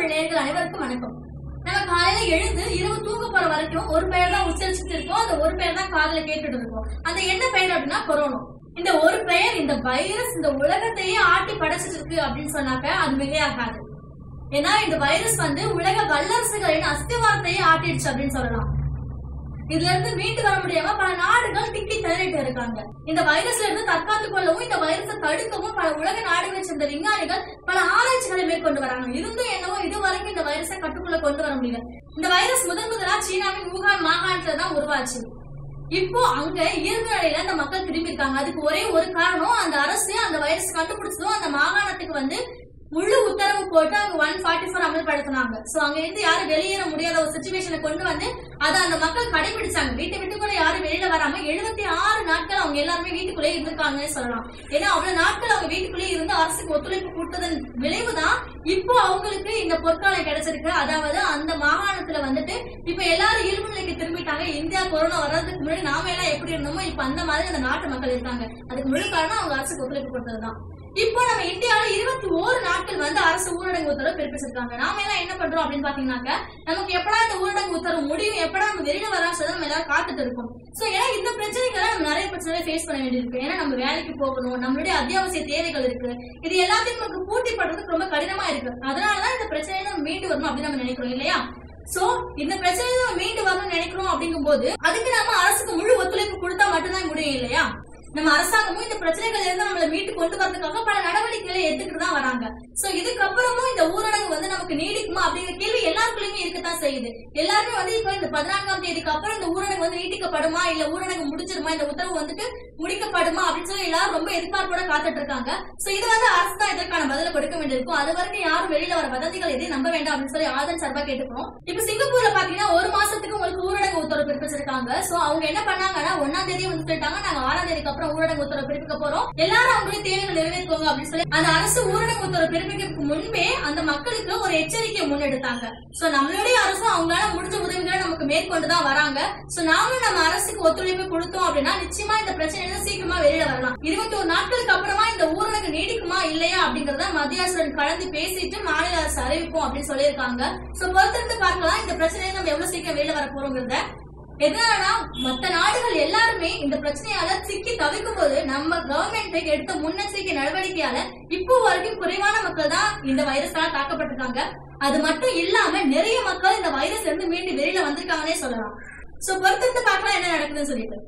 தமிழ் நேயர்கள் அனைவருக்கும் வணக்கம் நம்ம காலையில எழுந்து இரவு தூங்க போற வரைக்கும் ஒரு பெயர் தான் உச்சரிச்சுட்டு இருக்கோம் அந்த ஒரு பெயர் தான் காதுல கேட்டுட்டு இருக்கோம் அந்த என்ன பெயர் அப்படின்னா கொரோனா இந்த ஒரு பெயர் இந்த வைரஸ் இந்த உலகத்தையே ஆட்டி படைச்சிட்டு இருக்கு அப்படின்னு சொன்னாக்க அது மிகையாகாது ஏன்னா இந்த வைரஸ் வந்து உலக வல்லரசுகளின் அஸ்திவாரத்தையே ஆட்டிடுச்சு அப்படின்னு சொல்லலாம் இதுல இருந்து மீண்டு வர முடியாம பல நாடுகள் திக்கி திணறிட்டு இருக்காங்க இந்த வைரஸ்ல இருந்து தற்காத்துக் கொள்ளவும் இந்த வைரஸை தடுக்கவும் பல உலக நாடுகளை சேர்ந்த விஞ்ஞானிகள் பல ஆராய்ச்சிகளை மேற்கொண்டு வராங்க இருந்தும் என்னவோ இதுவரைக்கும் இந்த வைரஸை கட்டுக்குள்ள கொண்டு வர முடியல இந்த வைரஸ் முதன் முதலா சீனாவின் ஊகான் மாகாணத்துல தான் உருவாச்சு இப்போ அங்க இயல்பு நிலையில அந்த மக்கள் திரும்பி இருக்காங்க அதுக்கு ஒரே ஒரு காரணம் அந்த அரசு அந்த வைரஸ் கண்டுபிடிச்சதும் அந்த மாகாணத்துக்கு வந்து முழு உத்தரவு போட்டு அவங்க ஒன் ஃபார்ட்டி ஃபோர் அமல்படுத்தினாங்க சோ அங்க இருந்து யாரும் வெளியேற முடியாத ஒரு சுச்சுவேஷனை கொண்டு வந்து அதை அந்த மக்கள் கடைபிடிச்சாங்க வீட்டை விட்டு கூட யாரும் வெளியில வராம எழுபத்தி ஆறு நாட்கள் அவங்க எல்லாருமே வீட்டுக்குள்ளே இருந்திருக்காங்கன்னு சொல்லலாம் ஏன்னா அவ்வளவு நாட்கள் அவங்க வீட்டுக்குள்ளே இருந்து அரசுக்கு ஒத்துழைப்பு கொடுத்ததன் விளைவுதான் இப்போ அவங்களுக்கு இந்த பொற்காலம் கிடைச்சிருக்கு அதாவது அந்த மாகாணத்துல வந்துட்டு இப்ப எல்லாரும் இயல்பு நிலைக்கு திரும்பிட்டாங்க இந்தியா கொரோனா வர்றதுக்கு முன்னாடி நாம எல்லாம் எப்படி இருந்தோமோ இப்ப அந்த மாதிரி அந்த நாட்டு மக்கள் இருக்காங்க அதுக்கு முழு காரணம் அவங்க அரசுக்கு ஒத்துழைப்பு கொடுத்ததுதான் இப்போ நம்ம இந்தியாவில இருபத்தி ஓரு நாட்கள் வந்து அரசு ஊரடங்கு உத்தரவு பிறப்பிச்சிருக்காங்க நாம எல்லாம் என்ன பண்றோம் அப்படின்னு பாத்தீங்கன்னாக்க நமக்கு எப்படா இந்த ஊரடங்கு உத்தரவு முடியும் எப்படா நம்ம வெளியில வரலாம் சொல்லி நம்ம எல்லாரும் காத்துட்டு இருக்கோம் சோ ஏன்னா இந்த பிரச்சனைகளை நம்ம நிறைய பிரச்சனைகளை ஃபேஸ் பண்ண வேண்டியிருக்கு ஏன்னா நம்ம வேலைக்கு போகணும் நம்மளுடைய அத்தியாவசிய தேவைகள் இருக்கு இது எல்லாத்தையும் நமக்கு பூர்த்தி பண்றதுக்கு ரொம்ப கடினமா இருக்கு அதனாலதான் இந்த பிரச்சனையை நம்ம மீண்டு வரணும் அப்படின்னு நம்ம நினைக்கிறோம் இல்லையா சோ இந்த பிரச்சனையை நம்ம மீண்டு வரணும்னு நினைக்கிறோம் அப்படிங்கும்போது அதுக்கு நம்ம அரசுக்கு முழு ஒத்துழைப்பு கொடுத்தா மட்டும்தான் முடியும் இல்லையா நம்ம அரசாங்கமும் இந்த பிரச்சனைகள் இருந்து நம்மள மீட்டு கொண்டு வரதுக்காக பல நடவடிக்கைகளை எடுத்துக்கிட்டு தான் வராங்க சோ இதுக்கப்புறமும் இந்த ஊரடங்கு வந்து நமக்கு நீடிக்குமா அப்படிங்கிற கேள்வி எல்லாருக்குள்ளயுமே இருக்கத்தான் செய்யுது எல்லாருமே வந்து இப்ப இந்த பதினான்காம் தேதிக்கு அப்புறம் இந்த ஊரடங்கு வந்து நீட்டிக்கப்படுமா இல்ல ஊரடங்கு முடிச்சிருமா இந்த உத்தரவு வந்துட்டு முடிக்கப்படுமா அப்படின்னு சொல்லி எல்லாரும் ரொம்ப எதிர்பார்ப்போட காத்துட்டு இருக்காங்க சோ இது வந்து அரசு தான் இதற்கான பதில கொடுக்க வேண்டியிருக்கும் அது வரைக்கும் யாரும் வெளியில வர வதந்திகள் எதையும் நம்ப வேண்டாம் அப்படின்னு சொல்லி ஆதன் சார்பா கேட்டுக்கிறோம் இப்ப சிங்கப்பூர்ல பாத்தீங்கன்னா ஒரு மாசத்துக்கு உங்களுக்கு ஊரடங்கு உத்தரவு பிறப்பிச்சிருக்காங்க சோ அவங்க என்ன பண்ணாங்கன்னா ஒன்னாம் தேதி வந்து சொல்லிட்டாங்க நாங்க ஆறாம் தேதிக்கு அப்புறம் ஊரடங்கு உத்தரவு பிறப்பிக்க போறோம் எல்லாரும் அவங்களுடைய தேவைகள் நிறைவேற்றுவாங்க அப்படின்னு சொல்லி அந்த அரசு ஊரடங்கு உத்தரவு பிறப்பிக்கிறதுக்கு முன்பே அந்த மக்களுக்கு ஒரு எச்சரிக்கையை முன்னெடுத்தாங்க சோ நம்மளுடைய அரசு அவங்களால முடிஞ்ச உதவிகளை நமக்கு மேற்கொண்டுதான் வராங்க சோ நாமளும் நம்ம அரசுக்கு ஒத்துழைப்பு கொடுத்தோம் அப்படின்னா நிச்சயமா இந்த பிரச்சனையில சீக்கிரமா வெளியில வரலாம் இருபத்தி ஒரு நாட்களுக்கு அப்புறமா இந்த ஊரடங்கு நீடிக்குமா இல்லையா அப்படிங்கறத மத்திய அரசுடன் கலந்து பேசிட்டு மாநில அரசு அறிவிப்போம் அப்படின்னு சொல்லியிருக்காங்க சோ பொறுத்திருந்து பார்க்கலாம் இந்த பிரச்சனையை நம்ம எவ்வளவு சீக்கிரம் வெளியில வர போறோங்கிறத எதனாலனா மத்த நாடுகள் எல்லாருமே இந்த பிரச்சனையால சிக்கி தவிக்கும் போது நம்ம கவர்மெண்ட் எடுத்த முன்னெச்சரிக்கை நடவடிக்கையால இப்போ வரைக்கும் குறைவான மக்கள் தான் இந்த வைரஸால தாக்கப்பட்டிருக்காங்க அது மட்டும் இல்லாம நிறைய மக்கள் இந்த வைரஸ் இருந்து மீண்டு வெளியில வந்திருக்காங்கன்னே சொல்லலாம் சோ பொறுத்திருந்து பார்க்கலாம் என்ன நடக்குதுன்னு சொல்லிட்டு